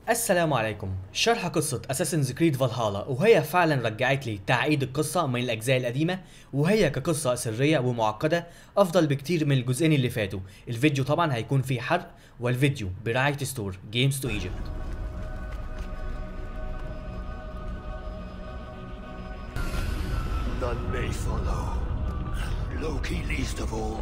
السلام عليكم شرح قصة اساسنز كريد فالهالا وهي فعلا رجعت لي تعقيد القصة من الاجزاء القديمة وهي كقصة سرية ومعقدة افضل بكتير من الجزئين اللي فاتوا الفيديو طبعا هيكون فيه حرق والفيديو برعاية ستور جيمز تو ايجيبت None may follow. Loki least of all.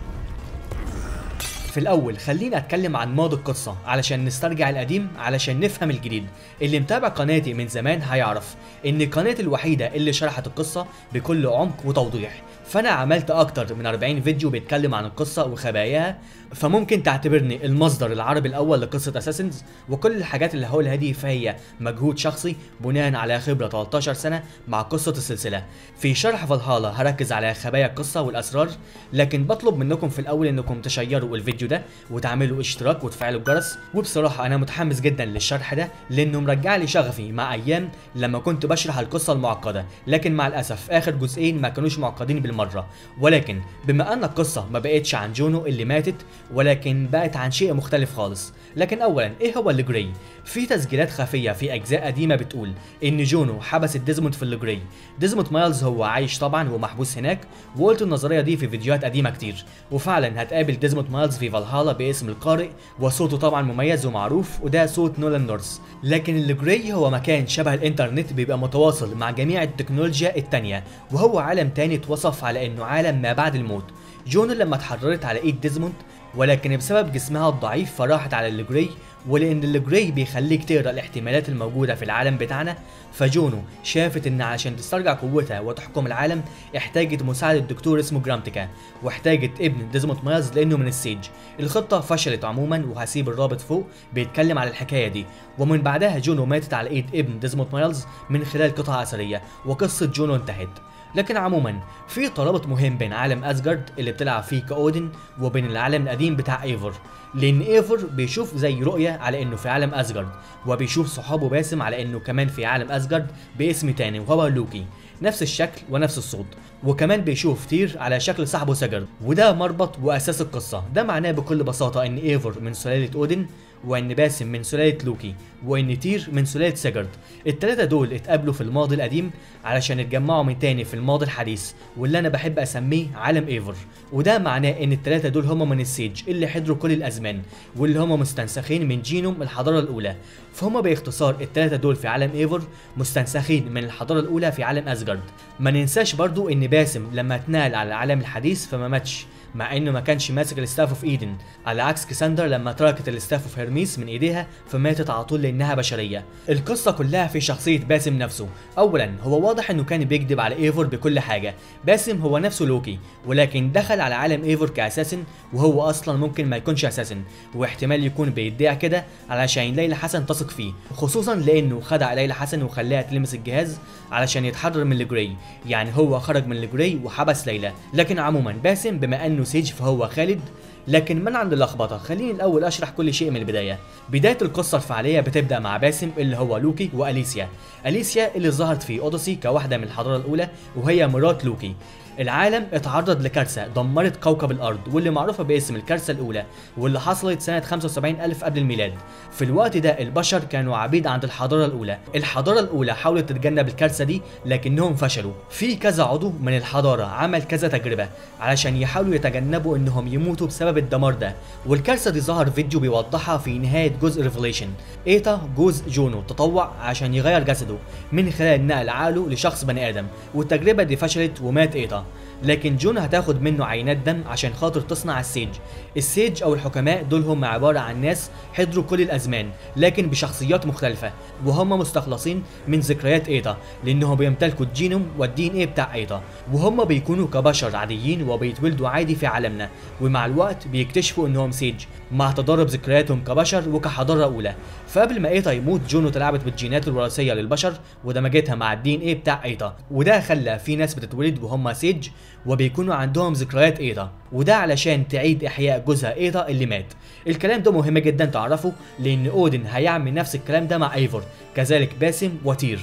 في الأول خليني أتكلم عن ماضي القصة علشان نسترجع القديم علشان نفهم الجديد اللي متابع قناتي من زمان هيعرف إن قناتي الوحيدة اللي شرحت القصة بكل عمق وتوضيح فأنا عملت أكتر من 40 فيديو بيتكلم عن القصة وخباياها فممكن تعتبرني المصدر العربي الأول لقصة أساسنز وكل الحاجات اللي هقولها دي فهي مجهود شخصي بناء على خبرة 13 سنة مع قصة السلسلة في شرح فالهالا هركز على خبايا القصة والأسرار لكن بطلب منكم في الأول إنكم تشيروا الفيديو ده وتعملوا اشتراك وتفعلوا الجرس وبصراحة أنا متحمس جدا للشرح ده لأنه مرجع لي شغفي مع أيام لما كنت بشرح القصة المعقدة لكن مع الأسف آخر جزئين ما كانوش معقدين بالمرة ولكن بما أن القصة ما بقتش عن جونو اللي ماتت ولكن بقت عن شيء مختلف خالص لكن أولا إيه هو الجراي؟ في تسجيلات خفية في أجزاء قديمة بتقول إن جونو حبس ديزموند في الجراي ديزموند مايلز هو عايش طبعا ومحبوس هناك وقلت النظرية دي في فيديوهات قديمة كتير وفعلا هتقابل ديزموند مايلز في فالهالا باسم القارئ وصوته طبعا مميز ومعروف وده صوت نولان نورس لكن الجراي هو مكان شبه الانترنت بيبقى متواصل مع جميع التكنولوجيا التانية وهو عالم تاني اتوصف على انه عالم ما بعد الموت جونو لما اتحررت على ايد ديزموند ولكن بسبب جسمها الضعيف فراحت على الجراي ولان الجراي بيخليك تقرا الاحتمالات الموجوده في العالم بتاعنا فجونو شافت ان علشان تسترجع قوتها وتحكم العالم احتاجت مساعده دكتور اسمه جرامتيكا واحتاجت ابن ديزموند مايلز لانه من السيج الخطه فشلت عموما وهسيب الرابط فوق بيتكلم على الحكايه دي ومن بعدها جونو ماتت على ايد ابن ديزموند مايلز من خلال قطعه اثريه وقصه جونو انتهت لكن عموما في ترابط مهم بين عالم اسجارد اللي بتلعب فيه كاودن وبين العالم القديم بتاع ايفور لان ايفور بيشوف زي رؤيه على انه في عالم اسجارد وبيشوف صحابه باسم على انه كمان في عالم اسجارد باسم تاني وهو لوكي نفس الشكل ونفس الصوت وكمان بيشوف تير على شكل صاحبه سجر وده مربط واساس القصه ده معناه بكل بساطه ان ايفور من سلاله اودن وان باسم من سلاله لوكي وان تير من سلاله سجرد التلاتة دول اتقابلوا في الماضي القديم علشان يتجمعوا من تاني في الماضي الحديث واللي انا بحب اسميه عالم ايفر وده معناه ان التلاتة دول هما من السيج اللي حضروا كل الازمان واللي هما مستنسخين من جينوم الحضاره الاولى فهم باختصار التلاتة دول في عالم ايفر مستنسخين من الحضاره الاولى في عالم اسجارد ما ننساش برضو ان باسم لما اتنقل على العالم الحديث فما ماتش مع انه ما كانش ماسك الستاف اوف ايدن على عكس كيساندر لما تركت الستاف اوف هيرميس من ايديها فماتت على طول لانها بشريه القصه كلها في شخصيه باسم نفسه اولا هو واضح انه كان بيكذب على ايفور بكل حاجه باسم هو نفسه لوكي ولكن دخل على عالم ايفور كاساسن وهو اصلا ممكن ما يكونش اساسن واحتمال يكون بيدعي كده علشان ليلى حسن تثق فيه خصوصا لانه خدع ليلى حسن وخلاها تلمس الجهاز علشان يتحرر من الجراي يعني هو خرج من الجراي وحبس ليلى لكن عموما باسم بما انه سيج فهو خالد لكن من عند اللخبطه خليني الاول اشرح كل شيء من البدايه بدايه القصه الفعليه بتبدا مع باسم اللي هو لوكي واليسيا اليسيا اللي ظهرت في اوديسي كواحده من الحضاره الاولى وهي مرات لوكي العالم اتعرض لكارثة دمرت كوكب الأرض واللي معروفة باسم الكارثة الأولى واللي حصلت سنة 75 ألف قبل الميلاد في الوقت ده البشر كانوا عبيد عند الحضارة الأولى الحضارة الأولى حاولت تتجنب الكارثة دي لكنهم فشلوا في كذا عضو من الحضارة عمل كذا تجربة علشان يحاولوا يتجنبوا انهم يموتوا بسبب الدمار ده والكارثة دي ظهر فيديو بيوضحها في نهاية جزء ريفوليشن ايتا جوز جونو تطوع عشان يغير جسده من خلال نقل عقله لشخص بني آدم والتجربة دي فشلت ومات ايتا لكن جون هتاخد منه عينات دم عشان خاطر تصنع السيج السيج او الحكماء دول هم عبارة عن ناس حضروا كل الازمان لكن بشخصيات مختلفة وهم مستخلصين من ذكريات ايتا لانهم بيمتلكوا الجينوم والدي ان ايه بتاع ايتا وهم بيكونوا كبشر عاديين وبيتولدوا عادي في عالمنا ومع الوقت بيكتشفوا انهم سيج مع تضارب ذكرياتهم كبشر وكحضارة اولى فقبل ما ايتا يموت جونو اتلعبت بالجينات الوراثية للبشر ودمجتها مع الدي ان ايه بتاع ايتا وده خلى في ناس بتتولد وهم سيج وبيكونوا عندهم ذكريات ايتا وده علشان تعيد احياء جوزها ايتا اللي مات الكلام ده مهم جدا تعرفه لان اودن هيعمل نفس الكلام ده مع ايفور كذلك باسم وتير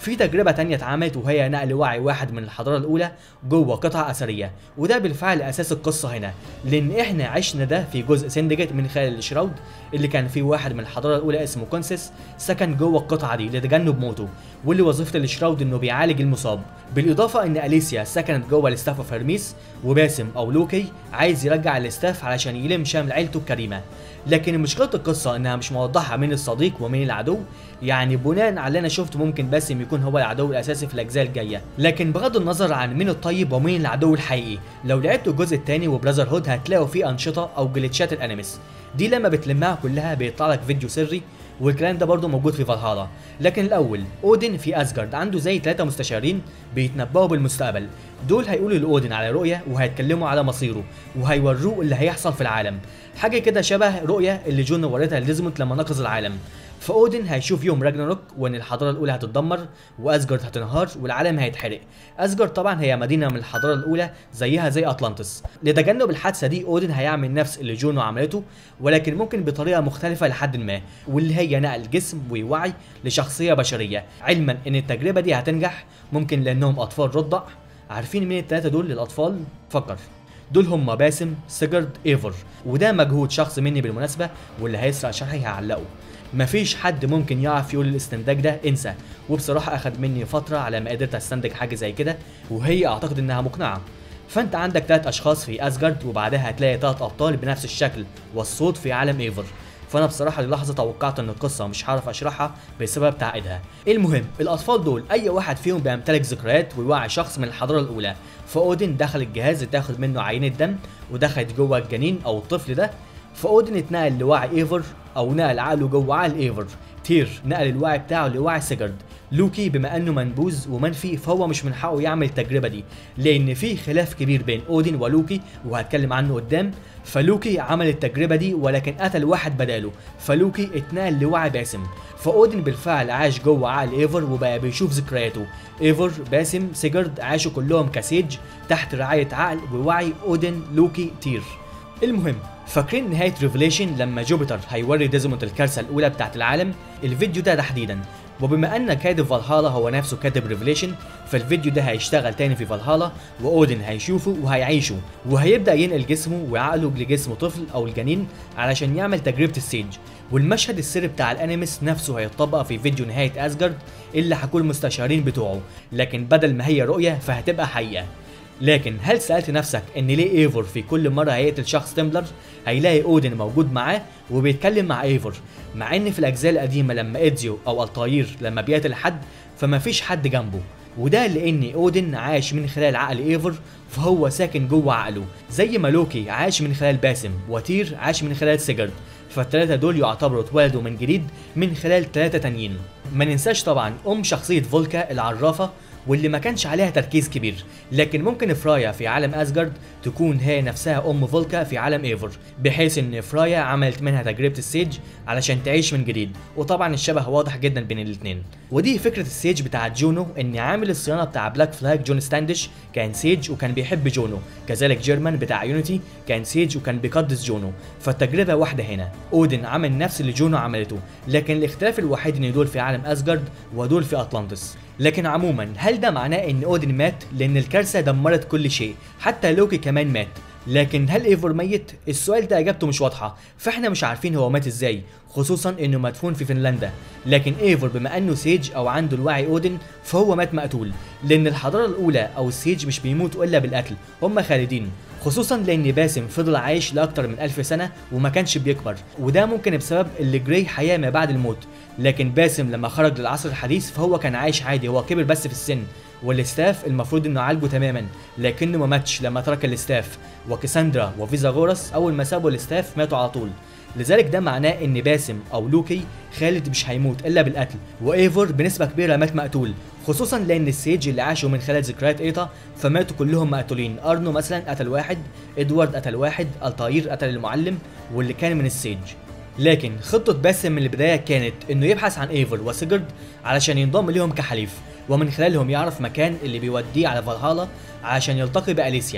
في تجربة تانية اتعملت وهي نقل وعي واحد من الحضارة الأولى جوه قطعة أثرية وده بالفعل أساس القصة هنا لأن إحنا عشنا ده في جزء سندجيت من خلال الشراود اللي كان فيه واحد من الحضارة الأولى اسمه كونسيس سكن جوه القطعة دي لتجنب موته واللي وظيفة الشراود إنه بيعالج المصاب بالإضافة إن أليسيا سكنت جوه الاستاف اوف هرميس وباسم أو لوكي عايز يرجع الاستاف علشان يلم شمل عيلته الكريمة لكن مشكلة القصة إنها مش موضحة مين الصديق ومين العدو يعني بناء على اللي أنا شفته ممكن باسم يكون هو العدو الأساسي في الأجزاء الجاية لكن بغض النظر عن مين الطيب ومين العدو الحقيقي لو لعبتوا الجزء الثاني وبراذر هود هتلاقوا فيه أنشطة أو جليتشات الأنيمس دي لما بتلمها كلها بيطلع لك فيديو سري والكلام ده برضه موجود في فالهالا لكن الاول اودن في اسجارد عنده زي ثلاثه مستشارين بيتنبؤوا بالمستقبل دول هيقولوا لاودن على رؤيه وهيتكلموا على مصيره وهيوروه اللي هيحصل في العالم حاجه كده شبه رؤيه اللي جون وريتها لديزموند لما نقذ العالم فاودن هيشوف يوم راجناروك وان الحضاره الاولى هتتدمر واسجارد هتنهار والعالم هيتحرق اسجارد طبعا هي مدينه من الحضاره الاولى زيها زي اطلانتس لتجنب الحادثه دي اودن هيعمل نفس اللي جونو عملته ولكن ممكن بطريقه مختلفه لحد ما واللي هي نقل جسم ووعي لشخصيه بشريه علما ان التجربه دي هتنجح ممكن لانهم اطفال رضع عارفين مين الثلاثه دول للاطفال فكر دول هم باسم سيجارد ايفر وده مجهود شخص مني بالمناسبه واللي هيسرق شرحي هعلقه مفيش حد ممكن يعرف يقول الاستنتاج ده انسى وبصراحه اخد مني فتره على ما قدرت استنتج حاجه زي كده وهي اعتقد انها مقنعه فانت عندك ثلاث اشخاص في اسجارد وبعدها هتلاقي ثلاث ابطال بنفس الشكل والصوت في عالم ايفر فانا بصراحه للحظه توقعت ان القصه مش هعرف اشرحها بسبب تعقيدها المهم الاطفال دول اي واحد فيهم بيمتلك ذكريات ويوعي شخص من الحضاره الاولى فاودن دخل الجهاز اللي تاخد منه عينه دم ودخلت جوه الجنين او الطفل ده فاودن اتنقل لوعي ايفر او نقل عقله جوه عقل ايفر تير نقل الوعي بتاعه لوعي سيجارد لوكي بما انه منبوذ ومنفي فهو مش من حقه يعمل التجربه دي لان في خلاف كبير بين اودن ولوكي وهتكلم عنه قدام فلوكي عمل التجربه دي ولكن قتل واحد بداله فلوكي اتنقل لوعي باسم فاودن بالفعل عاش جوه عقل ايفر وبقى بيشوف ذكرياته ايفر باسم سيجارد عاشوا كلهم كسيج تحت رعايه عقل ووعي اودن لوكي تير المهم فاكرين نهايه ريفليشن لما جوبيتر هيوري ديزموند الكارثه الاولى بتاعت العالم الفيديو ده تحديدا وبما ان كاتب فالهالا هو نفسه كاتب ريفليشن فالفيديو ده هيشتغل تاني في فالهالا واودن هيشوفه وهيعيشه وهيبدا ينقل جسمه وعقله لجسم طفل او الجنين علشان يعمل تجربه السيج والمشهد السري بتاع الانيمس نفسه هيتطبق في فيديو نهايه اسجارد اللي هكون المستشارين بتوعه لكن بدل ما هي رؤيه فهتبقى حقيقه لكن هل سألت نفسك ان ليه ايفور في كل مرة هيقتل شخص تمبلر هيلاقي اودن موجود معاه وبيتكلم مع ايفور مع ان في الاجزاء القديمة لما ايدزيو او الطاير لما بيقتل حد فما فيش حد جنبه وده لان اودن عاش من خلال عقل ايفور فهو ساكن جوه عقله زي ما لوكي عاش من خلال باسم وتير عاش من خلال سيجارد فالتلاتة دول يعتبروا اتولدوا من جديد من خلال تلاتة تانيين ما ننساش طبعا ام شخصية فولكا العرافة واللي ما كانش عليها تركيز كبير لكن ممكن فرايا في عالم اسجارد تكون هي نفسها ام فولكا في عالم ايفر بحيث ان فرايا عملت منها تجربه السيج علشان تعيش من جديد وطبعا الشبه واضح جدا بين الاثنين ودي فكره السيج بتاع جونو ان عامل الصيانه بتاع بلاك فلاج جون ستاندش كان سيج وكان بيحب جونو كذلك جيرمان بتاع يونيتي كان سيج وكان بيقدس جونو فالتجربه واحده هنا اودن عمل نفس اللي جونو عملته لكن الاختلاف الوحيد ان دول في عالم اسجارد ودول في اطلانتس لكن عموما هل ده معناه ان اودن مات لان الكارثه دمرت كل شيء حتى لوكي كمان مات لكن هل ايفور ميت السؤال ده اجابته مش واضحه فاحنا مش عارفين هو مات ازاي خصوصا انه مدفون في فنلندا لكن ايفور بما انه سيج او عنده الوعي اودن فهو مات مقتول لان الحضاره الاولى او السيج مش بيموتوا الا بالقتل هم خالدين خصوصا لان باسم فضل عايش لاكتر من ألف سنه وما كانش بيكبر وده ممكن بسبب اللي جراي حياه ما بعد الموت لكن باسم لما خرج للعصر الحديث فهو كان عايش عادي هو كبر بس في السن والاستاف المفروض انه عالجه تماما لكنه ما ماتش لما ترك الاستاف وكساندرا وفيزاغورس اول ما سابوا الاستاف ماتوا على طول لذلك ده معناه ان باسم او لوكي خالد مش هيموت الا بالقتل وايفور بنسبه كبيره مات مقتول خصوصا لان السيج اللي عاشوا من خلال ذكريات ايتا فماتوا كلهم مقتولين ارنو مثلا قتل واحد ادوارد قتل واحد التاير قتل المعلم واللي كان من السيج لكن خطة باسم من البداية كانت انه يبحث عن ايفر وسيجرد علشان ينضم ليهم كحليف ومن خلالهم يعرف مكان اللي بيوديه على فالهالا عشان يلتقي بأليسيا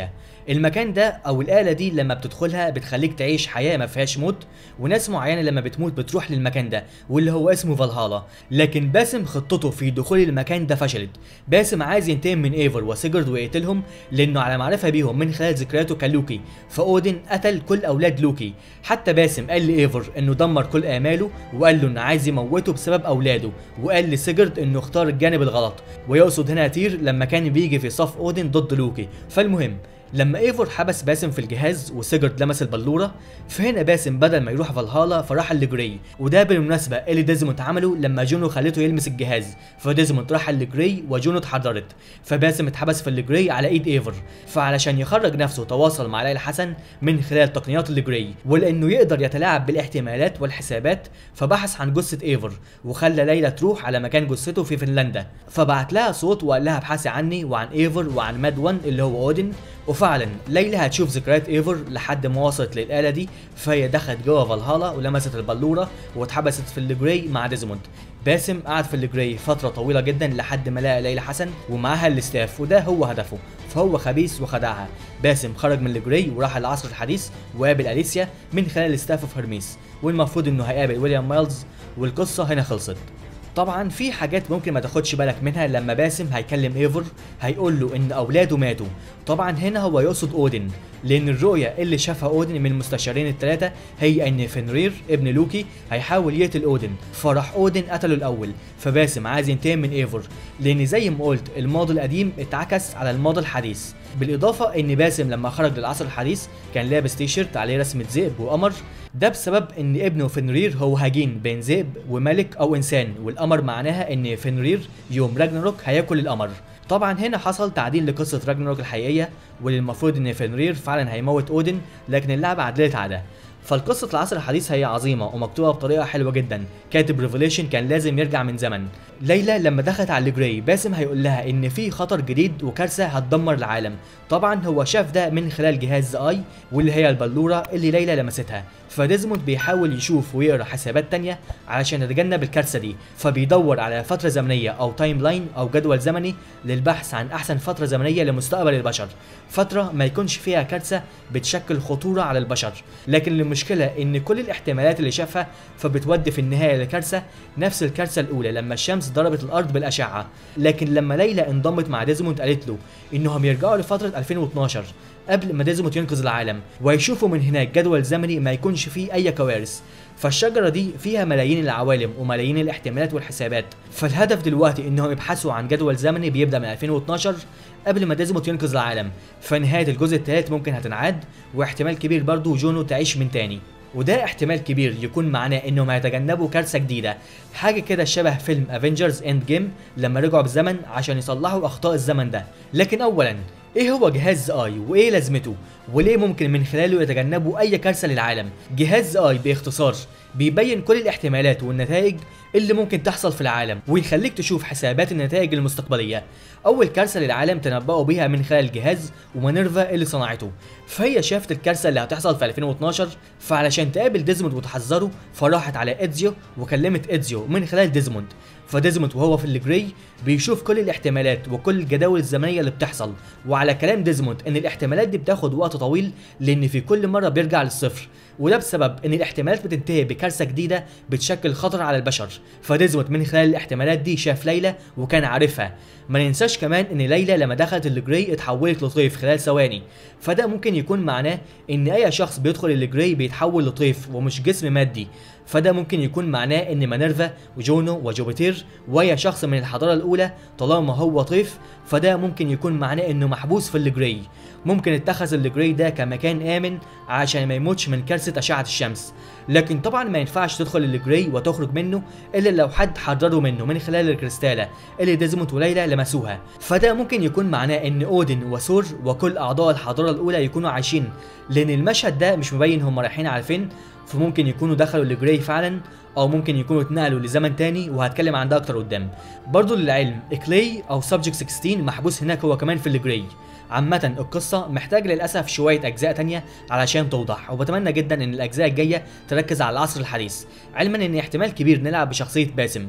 المكان ده او الاله دي لما بتدخلها بتخليك تعيش حياه ما فيهاش موت وناس معينه لما بتموت بتروح للمكان ده واللي هو اسمه فالهالا لكن باسم خطته في دخول المكان ده فشلت باسم عايز ينتقم من ايفر وسيجرد ويقتلهم لانه على معرفه بيهم من خلال ذكرياته كلوكي فاودن قتل كل اولاد لوكي حتى باسم قال لايفر انه دمر كل اماله وقال له انه عايز يموته بسبب اولاده وقال لسيجرد انه اختار الجانب الغلط ويقصد هنا تير لما كان بيجي في صف اودن ضد لوكي فالمهم لما ايفور حبس باسم في الجهاز وسيجرد لمس البلوره فهنا باسم بدل ما يروح فالهالا فراح لجراي وده بالمناسبه اللي ديزموند عمله لما جونو خلته يلمس الجهاز فديزموند راح لجراي وجونو اتحررت فباسم اتحبس في الجراي على ايد ايفر فعلشان يخرج نفسه تواصل مع ليلى حسن من خلال تقنيات الجراي ولانه يقدر يتلاعب بالاحتمالات والحسابات فبحث عن جثه ايفر وخلى ليلى تروح على مكان جثته في فنلندا فبعت لها صوت وقال لها ابحثي عني وعن ايفر وعن ماد 1 اللي هو اودن وفعلا ليلى هتشوف ذكريات ايفر لحد ما وصلت للآلة دي فهي دخلت جوه فالهالا ولمست البلورة واتحبست في الجراي مع ديزموند باسم قعد في الجراي فترة طويلة جدا لحد ما لقى ليلى حسن ومعاها الاستاف وده هو هدفه فهو خبيث وخدعها باسم خرج من الجراي وراح العصر الحديث وقابل اليسيا من خلال الاستاف اوف هرميس والمفروض انه هيقابل ويليام مايلز والقصة هنا خلصت طبعا في حاجات ممكن ما تاخدش بالك منها لما باسم هيكلم ايفر هيقول له ان اولاده ماتوا طبعا هنا هو يقصد اودن لان الرؤيه اللي شافها اودن من المستشارين الثلاثه هي ان فنرير ابن لوكي هيحاول يقتل اودن فراح اودن قتله الاول فباسم عايز ينتقم من ايفر لان زي ما قلت الماضي القديم اتعكس على الماضي الحديث بالاضافه ان باسم لما خرج للعصر الحديث كان لابس تيشيرت عليه رسمه ذئب وقمر ده بسبب ان ابنه فنرير هو هجين بين ذئب وملك او انسان والقمر معناها ان فنرير يوم راجناروك هياكل القمر طبعا هنا حصل تعديل لقصه راجناروك الحقيقيه واللي المفروض ان فنرير فعلا هيموت اودن لكن اللعبه عدلت على ده فالقصة العصر الحديث هي عظيمة ومكتوبة بطريقة حلوة جدا كاتب ريفوليشن كان لازم يرجع من زمن ليلى لما دخلت على الجراي باسم هيقول لها ان في خطر جديد وكارثة هتدمر العالم طبعا هو شاف ده من خلال جهاز اي واللي هي البلورة اللي ليلى لمستها فديزموند بيحاول يشوف ويقرا حسابات تانية علشان يتجنب الكارثة دي فبيدور على فترة زمنية او تايم لاين او جدول زمني للبحث عن احسن فترة زمنية لمستقبل البشر فترة ما يكونش فيها كارثة بتشكل خطورة على البشر لكن المشكلة ان كل الاحتمالات اللي شافها فبتودي في النهاية لكارثة نفس الكارثة الاولى لما الشمس ضربت الارض بالاشعة لكن لما ليلى انضمت مع ديزموند قالت له انهم يرجعوا لفترة 2012 قبل ما ديزموند ينقذ العالم ويشوفوا من هناك جدول زمني ما يكونش فيه اي كوارث فالشجره دي فيها ملايين العوالم وملايين الاحتمالات والحسابات فالهدف دلوقتي انهم يبحثوا عن جدول زمني بيبدا من 2012 قبل ما ديزموند ينقذ العالم فنهايه الجزء الثالث ممكن هتنعاد واحتمال كبير برضه جونو تعيش من تاني وده احتمال كبير يكون معناه انهم هيتجنبوا كارثه جديده حاجه كده شبه فيلم افنجرز اند جيم لما رجعوا بالزمن عشان يصلحوا اخطاء الزمن ده لكن اولا ايه هو جهاز اي وايه لازمته وليه ممكن من خلاله يتجنبوا اي كارثه للعالم جهاز اي باختصار بيبين كل الاحتمالات والنتائج اللي ممكن تحصل في العالم ويخليك تشوف حسابات النتائج المستقبليه اول كارثه للعالم تنبأوا بيها من خلال الجهاز ومانيرفا اللي صنعته فهي شافت الكارثه اللي هتحصل في 2012 فعلشان تقابل ديزموند وتحذره فراحت على ادزيو وكلمت ادزيو من خلال ديزموند فديزموند وهو في الجراي بيشوف كل الاحتمالات وكل الجداول الزمنيه اللي بتحصل وعلى كلام ديزموند ان الاحتمالات دي بتاخد وقت طويل لان في كل مره بيرجع للصفر وده بسبب ان الاحتمالات بتنتهي بكارثه جديده بتشكل خطر على البشر فديزموند من خلال الاحتمالات دي شاف ليلى وكان عارفها ما ننساش كمان ان ليلى لما دخلت الجراي اتحولت لطيف خلال ثواني فده ممكن يكون معناه ان اي شخص بيدخل الجراي بيتحول لطيف ومش جسم مادي فده ممكن يكون معناه ان مانيرفا وجونو وجوبيتير ويا شخص من الحضاره الاولى طالما هو طيف فده ممكن يكون معناه انه محبوس في الجراي ممكن اتخذ الجراي ده كمكان امن عشان ما يموتش من كارثه اشعه الشمس لكن طبعا ما ينفعش تدخل الجراي وتخرج منه الا لو حد حرره منه من خلال الكريستاله اللي ديزموند وليلى لمسوها فده ممكن يكون معناه ان اودن وثور وكل اعضاء الحضاره الاولى يكونوا عايشين لان المشهد ده مش مبين هم رايحين على فين فممكن يكونوا دخلوا الجراي فعلا او ممكن يكونوا اتنقلوا لزمن تاني وهتكلم عن ده اكتر قدام برضه للعلم كلاي او سبجكت 16 محبوس هناك هو كمان في الجراي عامة القصة محتاج للأسف شوية أجزاء تانية علشان توضح وبتمنى جدا إن الأجزاء الجاية تركز على العصر الحديث علما إن احتمال كبير نلعب بشخصية باسم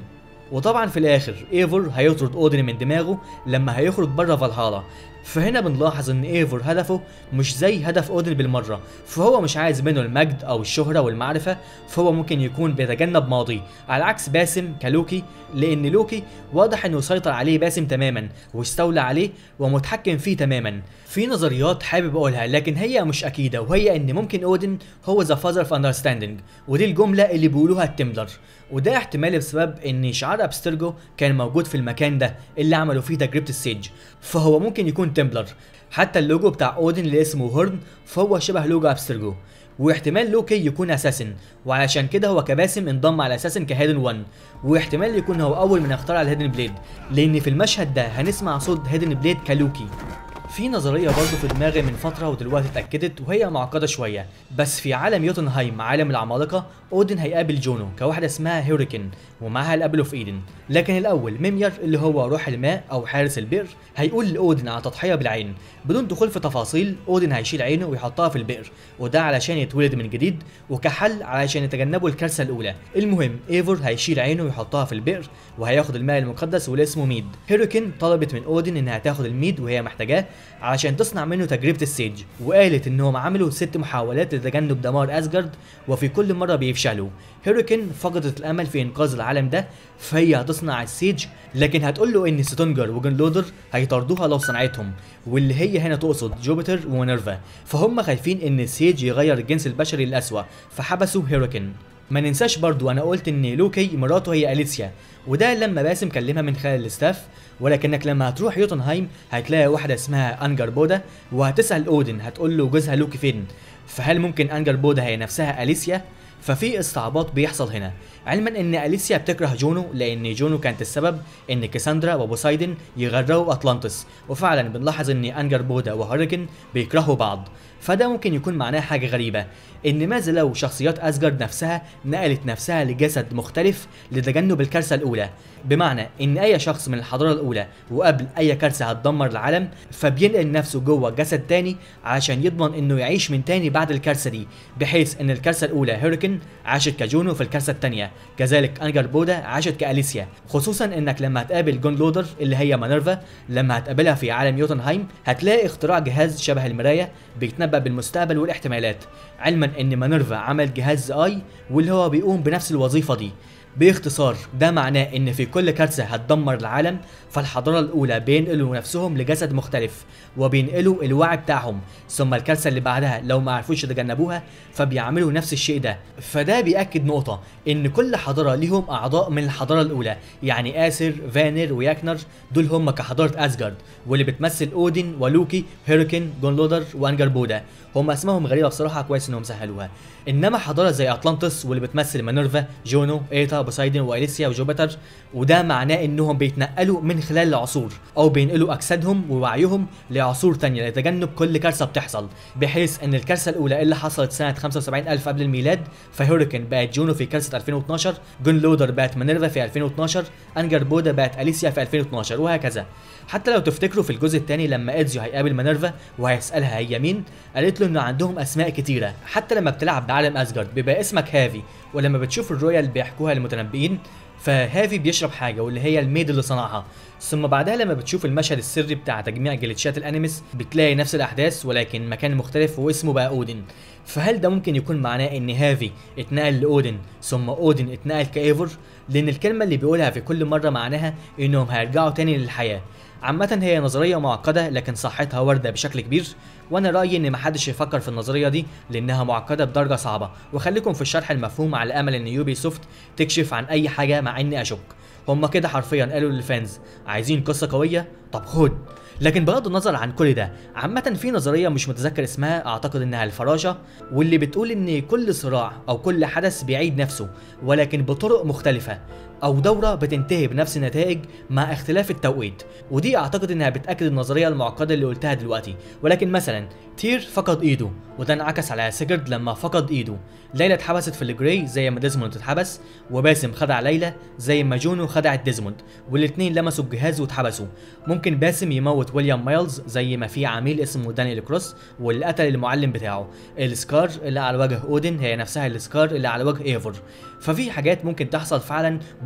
وطبعا في الاخر ايفور هيطرد اودن من دماغه لما هيخرج بره فالهالا فهنا بنلاحظ ان ايفور هدفه مش زي هدف اودن بالمره فهو مش عايز منه المجد او الشهره والمعرفه فهو ممكن يكون بيتجنب ماضيه على عكس باسم كلوكي لان لوكي واضح انه سيطر عليه باسم تماما واستولى عليه ومتحكم فيه تماما في نظريات حابب اقولها لكن هي مش اكيده وهي ان ممكن اودن هو ذا فازر اوف اندرستاندينج ودي الجمله اللي بيقولوها التمبلر وده احتمال بسبب ان شعار ابسترجو كان موجود في المكان ده اللي عملوا فيه تجربه السيج فهو ممكن يكون تمبلر حتى اللوجو بتاع اودن اللي اسمه هورن فهو شبه لوجو ابسترجو واحتمال لوكي يكون اساسن وعلشان كده هو كباسم انضم على اساسن كهيدن 1 واحتمال يكون هو اول من اخترع الهيدن بليد لان في المشهد ده هنسمع صوت هيدن بليد كلوكي في نظريه برضه في دماغي من فتره ودلوقتي اتاكدت وهي معقده شويه بس في عالم يوتنهايم عالم العمالقه اودن هيقابل جونو كواحده اسمها هيوريكن ومعاها القبل في ايدن لكن الاول ميمير اللي هو روح الماء او حارس البئر هيقول لاودن على تضحيه بالعين بدون دخول في تفاصيل اودن هيشيل عينه ويحطها في البئر وده علشان يتولد من جديد وكحل علشان يتجنبوا الكارثه الاولى المهم ايفور هيشيل عينه ويحطها في البئر وهياخد الماء المقدس واللي اسمه ميد هيروكن طلبت من اودن انها تاخد الميد وهي محتاجاه علشان تصنع منه تجربه السيج وقالت انهم عملوا ست محاولات لتجنب دمار اسجارد وفي كل مره بيفشلوا هيروكن فقدت الامل في انقاذ العالم ده فهي هتصنع السيج لكن هتقول له ان ستونجر وجنلودر هيطاردوها لو صنعتهم واللي هي هنا تقصد جوبيتر ومينيرفا فهم خايفين ان السيج يغير الجنس البشري للأسوأ فحبسوا هيروكن ما ننساش برضو انا قلت ان لوكي مراته هي اليسيا وده لما باسم كلمها من خلال الاستاف ولكنك لما هتروح يوتنهايم هتلاقي واحده اسمها انجر بودا وهتسال اودن هتقول له جوزها لوكي فين فهل ممكن انجر بودا هي نفسها اليسيا ففي استعباط بيحصل هنا علما ان اليسيا بتكره جونو لان جونو كانت السبب ان كاساندرا وبوسايدن يغرقوا اطلانتس وفعلا بنلاحظ ان انجر بودا وهاريكن بيكرهوا بعض فده ممكن يكون معناه حاجه غريبه ان ماذا لو شخصيات اسجارد نفسها نقلت نفسها لجسد مختلف لتجنب الكارثه الاولى بمعنى ان اي شخص من الحضاره الاولى وقبل اي كارثه هتدمر العالم فبينقل نفسه جوه جسد تاني عشان يضمن انه يعيش من تاني بعد الكارثه دي بحيث ان الكارثه الاولى هيريكن عاشت كجونو في الكارثه الثانيه كذلك انجر بودا عاشت كاليسيا خصوصا انك لما هتقابل جون لودر اللي هي مانيرفا لما هتقابلها في عالم يوتنهايم هتلاقي اختراع جهاز شبه المرايه بيتنبأ بالمستقبل والاحتمالات علما ان مانيرفا عمل جهاز اي واللي هو بيقوم بنفس الوظيفه دي باختصار ده معناه ان في كل كارثه هتدمر العالم فالحضاره الاولى بينقلوا نفسهم لجسد مختلف وبينقلوا الوعي بتاعهم ثم الكارثه اللي بعدها لو ما عرفوش يتجنبوها فبيعملوا نفس الشيء ده فده بياكد نقطه ان كل حضاره ليهم اعضاء من الحضاره الاولى يعني اسر فانر وياكنر دول هم كحضاره اسجارد واللي بتمثل اودين ولوكي هيريكن جونلودر وانجر بودا هم اسمائهم غريبه بصراحه كويس انهم سهلوها انما حضاره زي اطلانتس واللي بتمثل مانيرفا جونو ايتا بوسايدن واليسيا وجوبيتر وده معناه انهم بيتنقلوا من خلال العصور او بينقلوا اجسادهم ووعيهم لعصور تانية لتجنب كل كارثه بتحصل بحيث ان الكارثه الاولى اللي حصلت سنه 75000 قبل الميلاد فهوريكن بقت جونو في كارثه 2012 جون لودر بقت مانيرفا في 2012 انجر بودا بقت اليسيا في 2012 وهكذا حتى لو تفتكروا في الجزء الثاني لما ادزيو هيقابل مانيرفا وهيسالها هي مين قالت له انه عندهم اسماء كتيره حتى لما بتلعب بعالم اسجارد بيبقى اسمك هافي ولما بتشوف الرؤيا بيحكوها المتنبئين فهافي بيشرب حاجه واللي هي الميد اللي صنعها ثم بعدها لما بتشوف المشهد السري بتاع تجميع جليتشات الانيمس بتلاقي نفس الاحداث ولكن مكان مختلف واسمه بقى اودن فهل ده ممكن يكون معناه ان هافي اتنقل لاودن ثم اودن اتنقل كايفور لان الكلمه اللي بيقولها في كل مره معناها انهم هيرجعوا تاني للحياه عامة هي نظرية معقدة لكن صحتها واردة بشكل كبير وانا رأيي ان محدش يفكر في النظرية دي لانها معقدة بدرجة صعبة وخليكم في الشرح المفهوم على امل ان يوبي سوفت تكشف عن اي حاجة مع اني اشك هما كده حرفيا قالوا للفانز عايزين قصة قوية طب خد لكن بغض النظر عن كل ده عامة في نظرية مش متذكر اسمها اعتقد انها الفراشة واللي بتقول ان كل صراع او كل حدث بيعيد نفسه ولكن بطرق مختلفة او دورة بتنتهي بنفس النتائج مع اختلاف التوقيت ودي اعتقد انها بتاكد النظرية المعقدة اللي قلتها دلوقتي ولكن مثلا تير فقد ايده وده انعكس على سيجرد لما فقد ايده ليلى اتحبست في الجراي زي ما ديزموند اتحبس وباسم خدع ليلى زي ما جونو خدعت ديزموند والاتنين لمسوا الجهاز واتحبسوا ممكن باسم يموت ويليام مايلز زي ما في عميل اسمه دانيال كروس واللي قتل المعلم بتاعه السكار اللي على وجه اودن هي نفسها السكار اللي على وجه ايفور ففي حاجات ممكن تحصل فعلا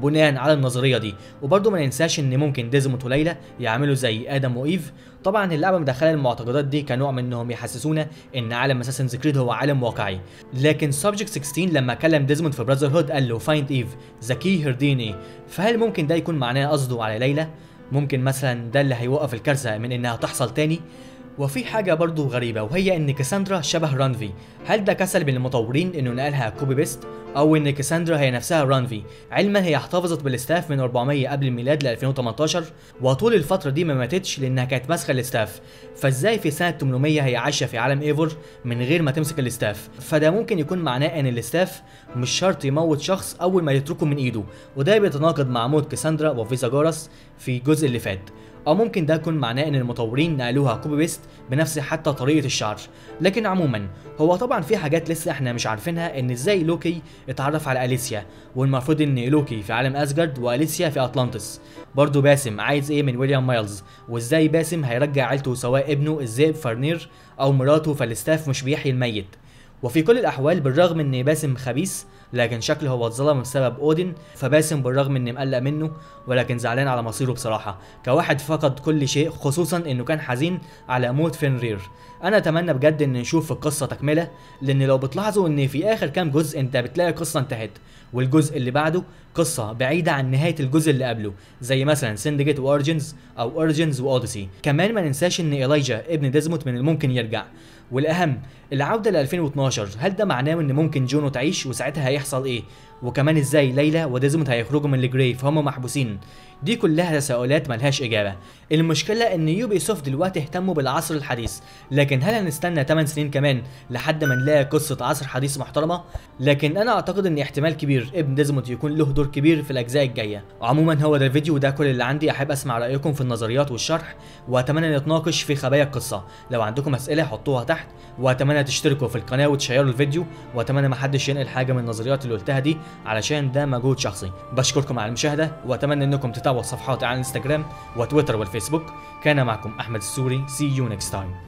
بناء على النظريه دي وبرضه ما ننساش ان ممكن ديزموند وليلى يعملوا زي ادم وايف طبعا اللعبه مدخله المعتقدات دي كنوع من انهم يحسسونا ان عالم اساسنز كريد هو عالم واقعي لكن سبجكت 16 لما كلم ديزموند في براذر هود قال له فايند ايف ذا كي هير دي ان ايه فهل ممكن ده يكون معناه قصده على ليلى ممكن مثلا ده اللي هيوقف الكارثه من انها تحصل تاني وفي حاجة برضو غريبة وهي إن كاساندرا شبه رانفي، هل ده كسل من المطورين إنه نقلها كوبي بيست؟ أو إن كاساندرا هي نفسها رانفي، علما هي احتفظت بالستاف من 400 قبل الميلاد ل 2018 وطول الفترة دي ما ماتتش لأنها كانت ماسكة الستاف، فإزاي في سنة 800 هي عايشة في عالم ايفور من غير ما تمسك الستاف؟ فده ممكن يكون معناه إن الستاف مش شرط يموت شخص أول ما يتركه من إيده، وده بيتناقض مع موت كاساندرا وفيزاجورس في الجزء اللي فات. او ممكن ده يكون معناه ان المطورين نقلوها كوبي بيست بنفس حتى طريقه الشعر لكن عموما هو طبعا في حاجات لسه احنا مش عارفينها ان ازاي لوكي اتعرف على اليسيا والمفروض ان لوكي في عالم اسجارد واليسيا في اطلانتس برضه باسم عايز ايه من ويليام مايلز وازاي باسم هيرجع عيلته سواء ابنه الذئب فرنير او مراته فالستاف مش بيحيي الميت وفي كل الاحوال بالرغم ان باسم خبيث لكن شكله هو اتظلم بسبب اودن فباسم بالرغم اني مقلق منه ولكن زعلان على مصيره بصراحه كواحد فقد كل شيء خصوصا انه كان حزين على موت فينرير انا اتمنى بجد ان نشوف في القصه تكمله لان لو بتلاحظوا ان في اخر كام جزء انت بتلاقي قصه انتهت والجزء اللي بعده قصة بعيدة عن نهاية الجزء اللي قبله زي مثلا سندجيت واورجنز او اورجنز واوديسي كمان ما ننساش ان إيلايجا ابن ديزموت من الممكن يرجع والاهم العودة ل 2012 هل ده معناه ان ممكن جونو تعيش وساعتها هيحصل ايه وكمان ازاي ليلى وديزموند هيخرجوا من الجريف هم محبوسين دي كلها تساؤلات ملهاش اجابه المشكله ان يوبي سوفت دلوقتي اهتموا بالعصر الحديث لكن هل هنستنى 8 سنين كمان لحد ما نلاقي قصه عصر حديث محترمه لكن انا اعتقد ان احتمال كبير ابن ديزموند يكون له دور كبير في الاجزاء الجايه عموما هو ده الفيديو وده كل اللي عندي احب اسمع رايكم في النظريات والشرح واتمنى نتناقش في خبايا القصه لو عندكم اسئله حطوها تحت واتمنى تشتركوا في القناه وتشيروا الفيديو واتمنى محدش ينقل حاجه من النظريات اللي قلتها دي علشان ده مجهود شخصي بشكركم على المشاهده واتمنى انكم تتابعوا صفحاتي على الانستجرام وتويتر والفيسبوك كان معكم احمد السوري see you next time